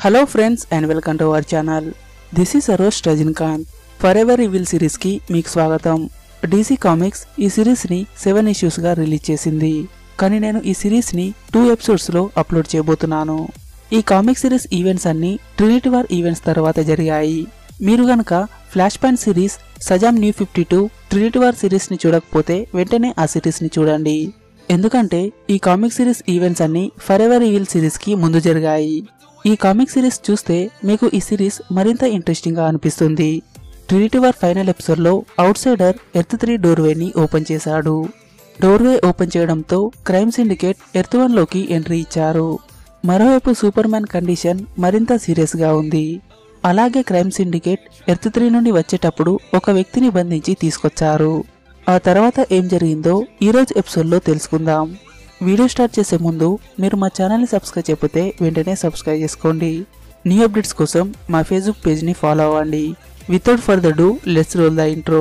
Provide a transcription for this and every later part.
hello friends and welcome to our channel this is అరోజ్ Rajinikanth forever reveal సిరీస్కి మీకు స్వాగతం డీసీ కామిక్స్ ఈ సిరీస్ని సెవెన్ ఇష్యూస్గా రిలీజ్ చేసింది కానీ నేను ఈ సిరీస్ని టూ ఎపిసోడ్స్లో అప్లోడ్ చేయబోతున్నాను ఈ కామిక్ సిరీస్ ఈవెంట్స్ అన్ని ట్రినిటీ వార్ ఈవెంట్స్ తర్వాత జరిగాయి మీరు గనక Flashpoint series Shazam new fifty two Trinity War సిరీస్ని చూడకపోతే వెంటనే ఆ సిరీస్ని చూడండి ఎందుకంటే ఈ కామిక్ సిరీస్ ఈవెంట్స్ అన్ని ఫర్ ఎవర్ ఈవిల్ సిరీస్కి ముందు జరిగాయి ఈ కామిక్ సిరీస్ చూస్తే మీకు ఈ సిరీస్ మరింత ఇంట్రెస్టింగ్ గా అనిపిస్తుంది ట్రినిటీ వార్ ఫైనల్ ఎపిసోడ్లో అవుట్ సైడర్ ఎర్త్ త్రీ డోర్వేని ఓపెన్ చేశాడు డోర్వే ఓపెన్ చేయడంతో క్రైమ్ సిండికేట్ ఎర్త్ వన్ లోకి ఎంట్రీ ఇచ్చారు మరోవైపు సూపర్ మ్యాన్ కండిషన్ మరింత సీరియస్ గా ఉంది అలాగే క్రైమ్ సిండికేట్ ఎర్త్ త్రీ నుండి వచ్చేటప్పుడు ఒక వ్యక్తిని బంధించి తీసుకొచ్చారు ఆ తర్వాత ఏం జరిగిందో ఈరోజు ఎపిసోడ్లో తెలుసుకుందాం వీడియో స్టార్ట్ చేసే ముందు మీరు మా ఛానల్ని సబ్స్క్రైబ్ చేయకపోతే వెంటనే సబ్స్క్రైబ్ చేసుకోండి న్యూ అప్డేట్స్ కోసం మా ఫేస్బుక్ పేజ్ని ఫాలో అవ్వండి without further ado let's roll the intro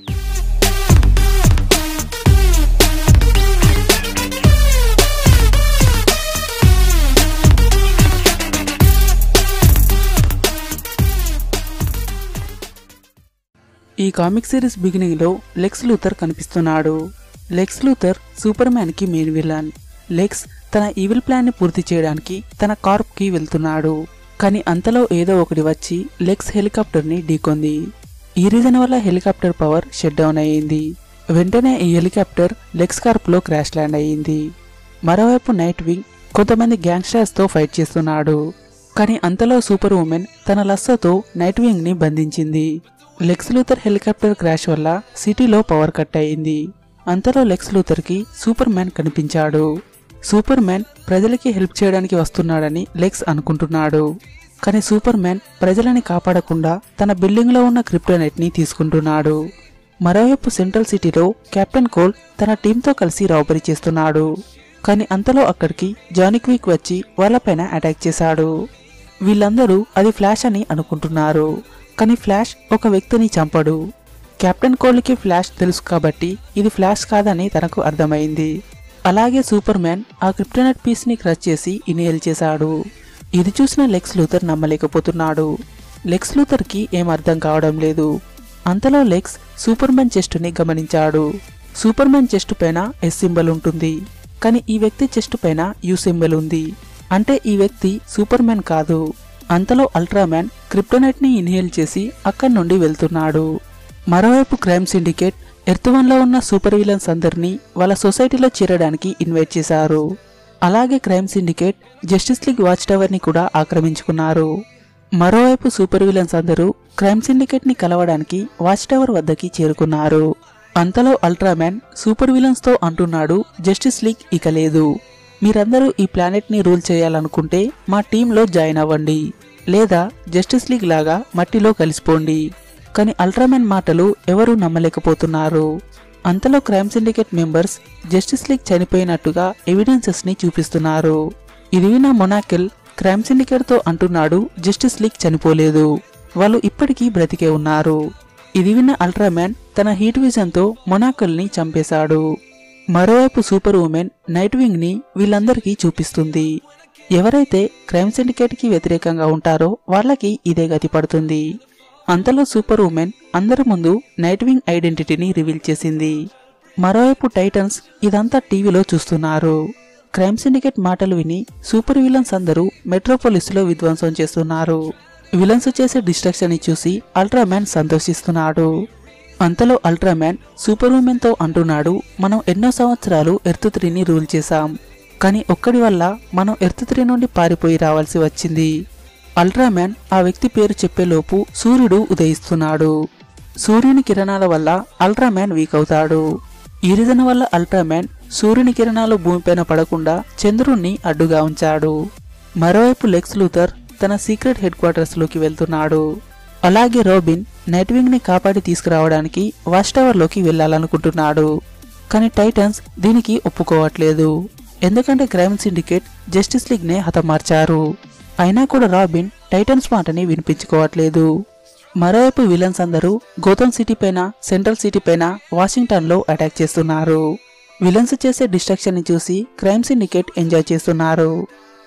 ఈ కామిక్ సిరీస్ బిగినింగ్ లో లెక్స్ లూథర్ కనిపిస్తున్నాడు లెక్స్ లూథర్ సూపర్ మ్యాన్ కి మెయిన్ విలన్ లెక్స్ తన ఈవిల్ ప్లాన్ ని పూర్తి చేయడానికి తన కార్ప్ కి వెళ్తున్నాడు కానీ అంతలో ఏదో ఒకటి వచ్చి లెక్స్ హెలికాప్టర్ ని ఢీకొంది ఈ రీజన్ వల్ల హెలికాప్టర్ పవర్ షట్ డౌన్ అయ్యింది వెంటనే ఈ హెలికాప్టర్ లెక్స్ కార్ప్ లో క్రాష్ ల్యాండ్ అయ్యింది మరోవైపు నైట్ వింగ్ కొంతమంది గ్యాంగ్స్టర్స్ తో ఫైట్ చేస్తున్నాడు కానీ అంతలో సూపర్ ఉమెన్ తన లస్సతో నైట్ వింగ్ ని బంధించింది లెక్స్ లూథర్ హెలికాప్టర్ క్రాష్ వల్ల సిటీలో పవర్ కట్ అయింది అంతలో లెక్స్ లూథర్ కి సూపర్ మ్యాన్ కనిపించాడు సూపర్ మ్యాన్ ప్రజలకి హెల్ప్ చేయడానికి వస్తున్నాడని లెక్స్ అనుకుంటున్నాడు కానీ సూపర్ మ్యాన్ ప్రజలని కాపాడకుండా తన బిల్డింగ్ లో ఉన్న క్రిప్టోనైట్ ని తీసుకుంటున్నాడు మరోవైపు సెంట్రల్ సిటీలో కెప్టెన్ కోల్ తన టీంతో కలిసి రాబరీ చేస్తున్నాడు కానీ అంతలో అక్కడికి జానిక్విక్ వచ్చి వాళ్ళపైన అటాక్ చేశాడు వీళ్ళందరూ అది ఫ్లాష్ అని అనుకుంటున్నారు కానీ ఫ్లాష్ ఒక వ్యక్తిని చంపడు కెప్టెన్ కోల్కి ఫ్లాష్ తెలుసు కాబట్టి ఇది ఫ్లాష్ కాదని తనకు అర్థమైంది అలాగే సూపర్ మ్యాన్ ఆ క్రిప్టోనైట్ పీస్ ని క్రష్ చేసి ఇనేల్ చేశాడు ఇది చూసిన లెక్స్ లూథర్ నమ్మలేకపోతున్నాడు లెక్స్ లూథర్ కి ఏం అర్థం కావడం లేదు అంతలో లెక్స్ సూపర్ మ్యాన్ చెస్ట్ ని గమనించాడు సూపర్ మ్యాన్ చెస్ట్ పైన ఎస్ సింబల్ ఉంటుంది కానీ ఈ వ్యక్తి చెస్ట్ పైన యూ సింబల్ ఉంది అంటే ఈ వ్యక్తి సూపర్ మ్యాన్ కాదు అంతలో అల్ట్రామ్యాన్ క్రిప్టోనైట్ ని ఇన్హేల్ చేసి అక్కడి నుండి వెళ్తున్నాడు మరోవైపు క్రైమ్ సిండికేట్ ఎర్త్ వన్ లో ఉన్న సూపర్ విలన్స్ అందరినీ వాళ్ళ సొసైటీలో చేరడానికి ఇన్వైట్ చేశారు అలాగే crime syndicate Justice League Watchtower ని కూడా ఆక్రమించుకున్నారు మరోవైపు సూపర్ విలన్స్ అందరూ క్రైమ్ సిండికేట్ ని కలవడానికి వాచ్ టవర్ వద్దకి చేరుకున్నారు అంతలో అల్ట్రామ్యాన్ సూపర్ విలన్స్ తో అంటున్నాడు జస్టిస్ లీగ్ ఇక లేదు మీరందరూ ఈ ప్లానెట్ ని రూల్ చేయాలనుకుంటే మా టీంలో జాయిన్ అవ్వండి లేదా జస్టిస్ లీగ్ లాగా మట్టిలో కలిసిపోండి కానీ అల్ట్రామెన్ మాటలు ఎవరూ నమ్మలేకపోతున్నారు అంతలో crime syndicate members Justice League చనిపోయినట్టుగా ఎవిడెన్సెస్ ని చూపిస్తున్నారు ఇది విన్న మొనాకెల్ క్రైమ్ సిండికేట్ తో అంటున్నాడు జస్టిస్ లీగ్ చనిపోలేదు వాళ్ళు ఇప్పటికీ బ్రతికే ఉన్నారు ఇది విన్న అల్ట్రామ్యాన్ తన హీట్ విజన్ తో మొనాకల్ ని చంపేశాడు మరోవైపు సూపర్ ఉమెన్ నైట్ వింగ్ ని వీళ్ళందరికీ చూపిస్తుంది ఎవరైతే క్రైమ్ సిండికేట్ కి వ్యతిరేకంగా ఉంటారో వాళ్ళకి ఇదే గతి పడుతుంది అంతలో సూపర్ ఉమెన్ అందరి ముందు నైట్ వింగ్ ఐడెంటిటీని రివీల్ చేసింది మరోవైపు టైటన్స్ ఇదంతా టీవీలో చూస్తున్నారు క్రైమ్ సిండికేట్ మాటలు విని సూపర్ విలన్స్ అందరూ మెట్రోపోలిస్ లో విధ్వంసం చేస్తున్నారు విలన్స్ చేసే డిస్ట్రక్షన్ ని చూసి అల్ట్రామ్యాన్ సంతోషిస్తున్నాడు అంతలో అల్ట్రామ్యాన్ సూపర్ ఉమెన్ తో అంటున్నాడు మనం ఎన్నో సంవత్సరాలు ఎర్త్ త్రీని రూల్ చేశాం కానీ ఒక్కడి వల్ల మనం ఎర్త్ త్రీ నుండి పారిపోయి రావాల్సి వచ్చింది అల్ట్రామ్యాన్ ఆ వ్యక్తి పేరు చెప్పేలోపు సూర్యుడు ఉదయిస్తున్నాడు సూర్యుని కిరణాల వల్ల అల్ట్రామ్యాన్ వీక్ అవుతాడు ఈ రీజన్ వల్ల అల్ట్రామ్యాన్ సూర్యుని కిరణాలు భూమిపైన పడకుండా చంద్రుణ్ణి అడ్డుగా ఉంచాడు మరోవైపు లెక్స్ లూథర్ తన సీక్రెట్ హెడ్ క్వార్టర్స్ లోకి వెళ్తున్నాడు అలాగే రోబిన్ నైట్ వింగ్ ని కాపాడి తీసుకురావడానికి వాచ్ టవర్ లోకి వెళ్లాలనుకుంటున్నాడు కానీ టైటన్స్ దీనికి ఒప్పుకోవట్లేదు ఎందుకంటే క్రైమ్ సిండికేట్ జస్టిస్ లీగ్ నే హతమార్చారు అయినా కూడా రాబిన్ టైటన్స్ మాటని వినిపించుకోవట్లేదు మరోవైపు విలన్స్ అందరూ గౌతమ్ సిటీ పైన సెంట్రల్ సిటీ పైన వాషింగ్టన్ లో అటాక్ చేస్తున్నారు విలన్స్ చేసే డిస్ట్రక్షన్ ని చూసి క్రైమ్ సిండికేట్ ఎంజాయ్ చేస్తున్నారు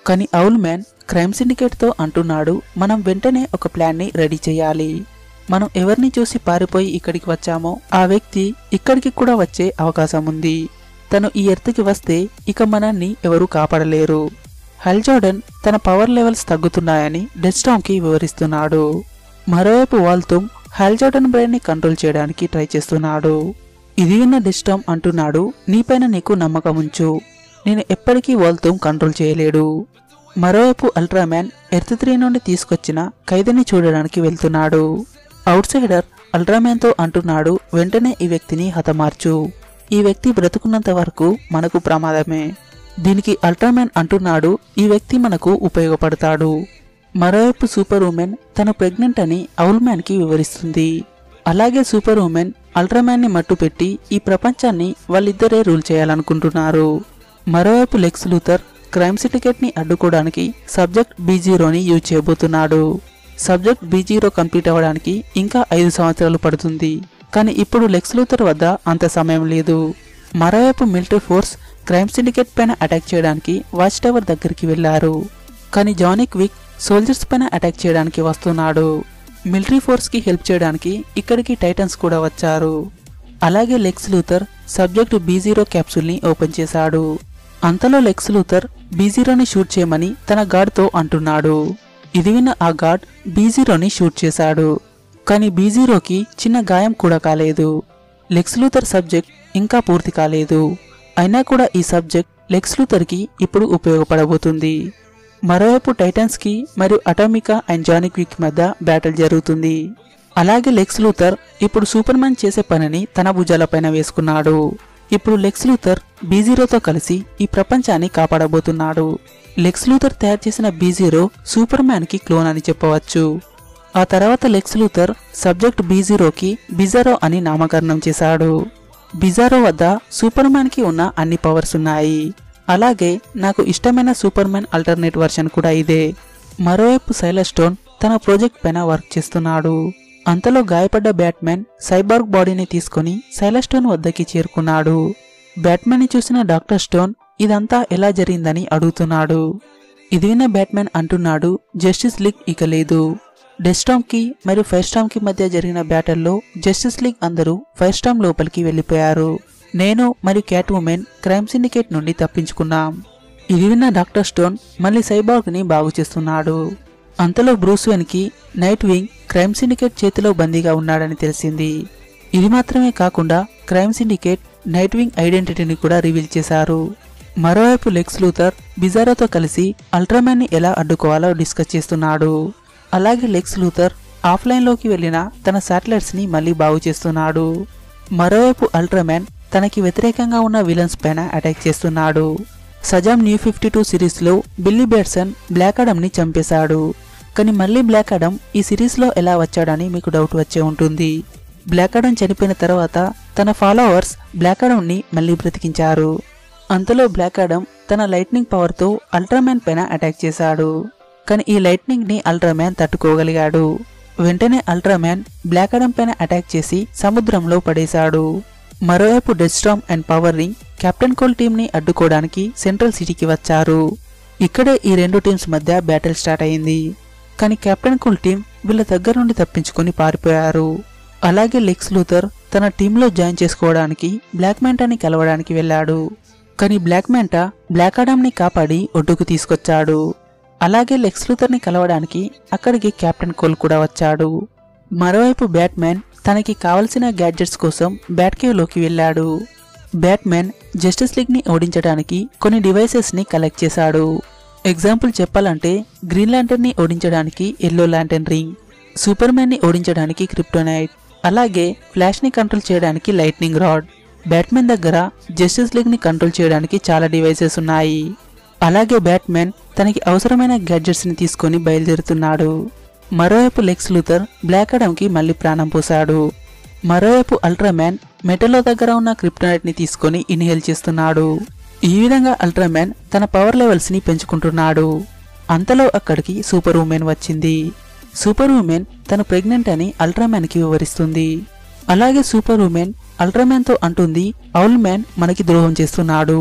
కానీ ఔల్ మ్యాన్ క్రైమ్ సిండికేట్తో అంటున్నాడు మనం వెంటనే ఒక ప్లాన్ని రెడీ చేయాలి మనం ఎవరిని చూసి పారిపోయి ఇక్కడికి వచ్చామో ఆ వ్యక్తి ఇక్కడికి కూడా వచ్చే అవకాశం ఉంది తను ఈ ఎర్త్కి వస్తే ఇక మనల్ని ఎవరూ కాపాడలేరు హల్ జోర్డన్ తన పవర్ లెవెల్స్ తగ్గుతున్నాయని డెస్టామ్కి వివరిస్తున్నాడు మరోవైపు వాల్తుమ్ హల్ జోర్డన్ బ్రెయిన్ ని కంట్రోల్ చేయడానికి ట్రై చేస్తున్నాడు ఇది విన్న డెస్టామ్ అంటున్నాడు నీపైన నీకు నమ్మకం ఉంచు నేను ఎప్పటికీ వాల్తుమ్ కంట్రోల్ చేయలేడు మరోవైపు అల్ట్రామ్యాన్ ఎర్త్ త్రీ నుండి తీసుకొచ్చిన ఖైదీని చూడడానికి వెళ్తున్నాడు అవుట్ సైడర్ అల్ట్రామ్యాన్తో అంటున్నాడు వెంటనే ఈ వ్యక్తిని హతమార్చు ఈ వ్యక్తి బ్రతుకున్నంత వరకు మనకు ప్రమాదమే దీనికి అల్ట్రామ్యాన్ అంటున్నాడు ఈ వ్యక్తి మనకు ఉపయోగపడతాడు మరోవైపు సూపర్ ఉమెన్ తను ప్రెగ్నెంట్ అని ఔల్ మ్యాన్ కి వివరిస్తుంది అలాగే సూపర్ ఉమెన్ అల్ట్రామ్యాన్ ని మట్టుపెట్టి ఈ ప్రపంచాన్ని వాళ్ళిద్దరే రూల్ చేయాలనుకుంటున్నారు మరోవైపు లెక్స్ లూథర్ క్రైమ్ సిండికేట్ ని అడ్డుకోవడానికి సబ్జెక్ట్ బీ జీరోని యూజ్ చేయబోతున్నాడు సబ్జెక్ట్ బీ జీరో కంప్లీట్ అవ్వడానికి ఇంకా ఐదు సంవత్సరాలు పడుతుంది కానీ ఇప్పుడు లెక్స్ లూథర్ వద్ద అంత సమయం లేదు మరోవైపు మిలిటరీ ఫోర్స్ క్రైమ్ సిండికేట్ పైన అటాక్ చేయడానికి వాచ్ టవర్ దగ్గరికి వెళ్లారు కానీ జానీ క్విక్ సోల్జర్స్ పైన అటాక్ చేయడానికి వస్తున్నాడు మిలిటరీ ఫోర్స్ కి హెల్ప్ చేయడానికి ఇక్కడికి టైటన్స్ కూడా వచ్చారు అలాగే Lex Luthor subject B zero capsule ని ఓపెన్ చేశాడు అంతలో లెక్స్ లూథర్ బీ జీరోని షూట్ చేయమని తన గార్డ్తో అంటున్నాడు ఇది విన్న ఆ గార్డ్ బీ జీరోని షూట్ చేశాడు కానీ బీ జీరోకి చిన్న గాయం కూడా కాలేదు లెక్స్ లూథర్ సబ్జెక్ట్ ఇంకా పూర్తి కాలేదు అయినా కూడా ఈ సబ్జెక్ట్ లెక్స్ లూథర్కి ఇప్పుడు ఉపయోగపడబోతుంది మరోవైపు టైటన్స్కి మరియు అటామికా అండ్ జానిక్విక్ మధ్య బ్యాటిల్ జరుగుతుంది అలాగే లెక్స్ లూథర్ ఇప్పుడు సూపర్ మ్యాన్ చేసే పనిని తన భుజాలపైన వేసుకున్నాడు ఇప్పుడు లెక్స్ లూథర్ బీజీరోతో కలిసి ఈ ప్రపంచాన్ని కాపాడబోతున్నాడు లెక్స్ లూథర్ తయారు చేసిన బీజీరో సూపర్ మ్యాన్ కి క్లోన్ అని చెప్పవచ్చు ఆ తర్వాత లెక్స్ లూథర్ సబ్జెక్ట్ బీజీరోకి బిజారో అని నామకరణం చేశాడు బిజారో వద్ద సూపర్ మ్యాన్ కి ఉన్న అన్ని పవర్స్ ఉన్నాయి అలాగే నాకు ఇష్టమైన సూపర్ మ్యాన్ అల్టర్నేట్ వర్షన్ కూడా ఇదే మరోవైపు సైలస్టోన్ తన ప్రాజెక్ట్ పైన వర్క్ చేస్తున్నాడు అంతలో గాయపడ్డ బ్యాట్మ్యాన్ సైబార్గ్ బాడీని తీసుకుని సైలస్టోన్ వద్దకి చేరుకున్నాడు బ్యాట్మ్యాన్ ని చూసిన డాక్టర్ స్టోన్ ఇదంతా ఎలా జరిగిందని అడుగుతున్నాడు ఇది విన్న బ్యాట్మ్యాన్ అంటున్నాడు జస్టిస్ లీగ్ ఇక లేదు డెస్టామ్ కి మరియు ఫైర్ స్టామ్ కి మధ్య జరిగిన బ్యాటిల్లో జస్టిస్ లీగ్ అందరూ ఫైర్ స్టామ్ లోపలికి వెళ్లిపోయారు నేను మరియు క్యాట్ ఉమెన్ క్రైమ్ సిండికేట్ నుండి తప్పించుకున్నాం ఇది విన్న డాక్టర్ స్టోన్ మళ్ళీ సైబార్గ్ ని బాగు చేస్తున్నాడు అంతలో బ్రూస్ వెన్ కి నైట్ వింగ్ క్రైమ్ సిండికేట్ చేతిలో బందీగా ఉన్నాడని తెలిసింది ఇది మాత్రమే కాకుండా క్రైమ్ సిండికేట్ నైట్ వింగ్ ఐడెంటిటీని కూడా రివీల్ చేశారు మరోవైపు లెక్స్ లూథర్ బిజారోతో కలిసి అల్ట్రామ్యాన్ ని ఎలా అడ్డుకోవాలో డిస్కస్ చేస్తున్నాడు అలాగే లెక్స్ లూథర్ ఆఫ్లైన్లోకి వెళ్లిన తన శాటిలైట్స్ ని మళ్ళీ బాగు చేస్తున్నాడు మరోవైపు అల్ట్రామ్యాన్ తనకి వ్యతిరేకంగా ఉన్న విలన్స్ పైన అటాక్ చేస్తున్నాడు సజామ్ న్యూ ఫిఫ్టీ టూ సిరీస్లో బిల్లీ బేట్సన్ బ్లాక్ ని చంపేశాడు కానీ మళ్ళీ బ్లాక్ అడమ్ ఈ సిరీస్లో ఎలా వచ్చాడని మీకు డౌట్ వచ్చే ఉంటుంది బ్లాక్ అడమ్ చనిపోయిన తర్వాత తన ఫాలోవర్స్ బ్లాక్ ని మళ్ళీ బ్రతికించారు అంతలో బ్లాక్ అడమ్ తన లైట్నింగ్ పవర్తో అల్ట్రామ్యాన్ పైన అటాక్ చేశాడు కానీ ఈ లైట్నింగ్ ని అల్ట్రామ్యాన్ తట్టుకోగలిగాడు వెంటనే అల్ట్రామ్యాన్ బ్లాక్ అడమ్ పైన అటాక్ చేసి సముద్రంలో పడేశాడు మరోవైపు Deathstorm and Power Ring Captain Cold team ని అడ్డుకోవడానికి సెంట్రల్ సిటీకి వచ్చారు ఇక్కడే ఈ రెండు టీమ్స్ మధ్య బ్యాటిల్ స్టార్ట్ అయింది కానీ కెప్టెన్ కూల్ టీం వీళ్ళ దగ్గర నుండి తప్పించుకొని పారిపోయారు అలాగే లెక్స్ లూథర్ తన టీంలో జాయిన్ చేసుకోవడానికి బ్లాక్ మ్యాంటాని కలవడానికి వెళ్ళాడు కానీ బ్లాక్ మ్యాంటా బ్లాక్ ని కాపాడి ఒడ్డుకు తీసుకొచ్చాడు అలాగే లెక్స్ లూథర్ని కలవడానికి అక్కడికి కెప్టెన్ కోల్ కూడా వచ్చాడు మరోవైపు బ్యాట్మ్యాన్ తనకి కావలసిన గ్యాడ్జెట్స్ కోసం బ్యాట్కేవ్లోకి వెళ్ళాడు బ్యాట్మ్యాన్ జస్టిస్ లీగ్ని ఓడించడానికి కొన్ని డివైసెస్ని కలెక్ట్ చేశాడు ఎగ్జాంపుల్ చెప్పాలంటే గ్రీన్ ల్యాంటర్ని ఓడించడానికి ఎల్లో ల్యాంటర్న్ రింగ్ సూపర్ మ్యాన్ని ఓడించడానికి క్రిప్టోనైట్ అలాగే ఫ్లాష్ని కంట్రోల్ చేయడానికి లైట్నింగ్ రాడ్ బ్యాట్మెన్ దగ్గర జస్టిస్ లీగ్ని కంట్రోల్ చేయడానికి చాలా డివైసెస్ ఉన్నాయి అలాగే బ్యాట్మెన్ తనకి అవసరమైన గ్యాడ్జెట్స్ని తీసుకొని బయలుదేరుతున్నాడు మరోవైపు లెక్స్ లూథర్ బ్లాక్ అడమ్కి మళ్ళీ ప్రాణం పోశాడు మరోవైపు అల్ట్రామ్యాన్ మెటలో దగ్గర ఉన్న క్రిప్టోనైట్ని తీసుకొని ఇన్హేల్ చేస్తున్నాడు ఈ విధంగా అల్ట్రామ్యాన్ తన పవర్ లెవెల్స్ ని పెంచుకుంటున్నాడు అంతలో అక్కడికి సూపర్ ఉమెన్ వచ్చింది సూపర్ ఉమెన్ తను ప్రెగ్నెంట్ అని అల్ట్రామ్యాన్ కి వివరిస్తుంది అలాగే సూపర్ ఉమెన్ అల్ట్రామ్యాన్ తో అంటుంది ఔల్ మ్యాన్ మనకి ద్రోహం చేస్తున్నాడు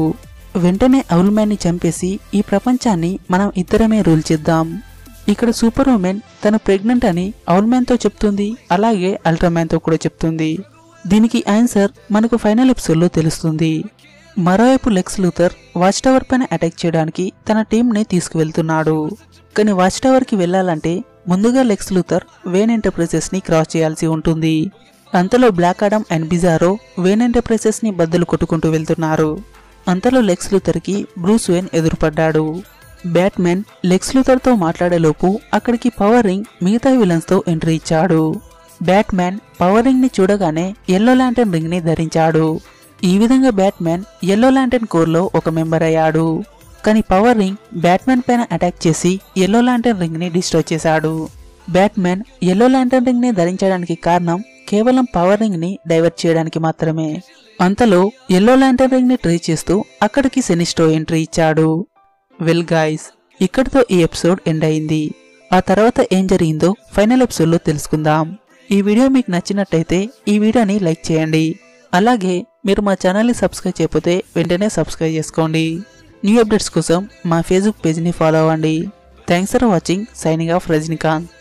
వెంటనే ఔల్మ్యాన్ని చంపేసి ఈ ప్రపంచాన్ని మనం ఇద్దరమే రూల్ చేద్దాం ఇక్కడ సూపర్ ఉమెన్ తను ప్రెగ్నెంట్ అని ఔల్మ్యాన్తో చెప్తుంది అలాగే అల్ట్రామ్యాన్తో కూడా చెప్తుంది దీనికి ఆన్సర్ మనకు ఫైనల్ ఎపిసోడ్లో తెలుస్తుంది మరోవైపు లెక్స్ లూథర్ వాచ్ టవర్ పైన అటాక్ చేయడానికి తన టీంని తీసుకువెళ్తున్నాడు కానీ వాచ్ టవర్కి వెళ్ళాలంటే ముందుగా లెక్స్ లూథర్ వేన్ ఎంటర్ప్రైజెస్ని క్రాస్ చేయాల్సి ఉంటుంది అంతలో Black Adam and Bizarro Wayne ఎంటర్ప్రైజెస్ని బద్దలు కొట్టుకుంటూ వెళ్తున్నారు అంతలో లెక్స్ లూథర్కి బ్రూస్ వేన్ ఎదురుపడ్డాడు బ్యాట్మెన్ లెక్స్ లూథర్తో మాట్లాడేలోపు అక్కడికి పవర్ రింగ్ మిగతా విలన్స్తో ఎంట్రీ ఇచ్చాడు బ్యాట్మ్యాన్ పవర్ రింగ్ని చూడగానే ఎల్లో ల్యాంటర్న్ రింగ్ని ధరించాడు ఈ విధంగా బ్యాట్మ్యాన్ ఎల్లో ల్యాంటర్న్ కోర్లో ఒక మెంబర్ అయ్యాడు కానీ పవర్ రింగ్ బ్యాట్మ్యాన్ పైన అటాక్ చేసి ఎల్లో ల్యాంటర్న్ రింగ్ని డిస్ట్రాయ్ చేశాడు బ్యాట్మ్యాన్ ఎల్లో ల్యాంటర్న్ రింగ్ని ధరించడానికి కారణం కేవలం పవర్ రింగ్ని డైవర్ట్ చేయడానికి మాత్రమే అంతలో ఎల్లో ల్యాంటర్న్ రింగ్ని ట్రై చేస్తూ అక్కడికి సెనిస్టో ఎంట్రీ ఇచ్చాడు వెల్ గాయ్స్ ఇక్కడితో ఈ ఎపిసోడ్ ఎండ్ అయింది ఆ తర్వాత ఏం జరిగిందో ఫైనల్ ఎపిసోడ్లో తెలుసుకుందాం ఈ వీడియో మీకు నచ్చినట్టయితే ఈ వీడియోని లైక్ చేయండి అలాగే మీరు మా ఛానల్ని సబ్స్క్రైబ్ చేయకపోతే వెంటనే సబ్స్క్రైబ్ చేసుకోండి న్యూ అప్డేట్స్ కోసం మా ఫేస్బుక్ పేజ్ని ఫాలో అవ్వండి thanks for watching signing off Rajinikanth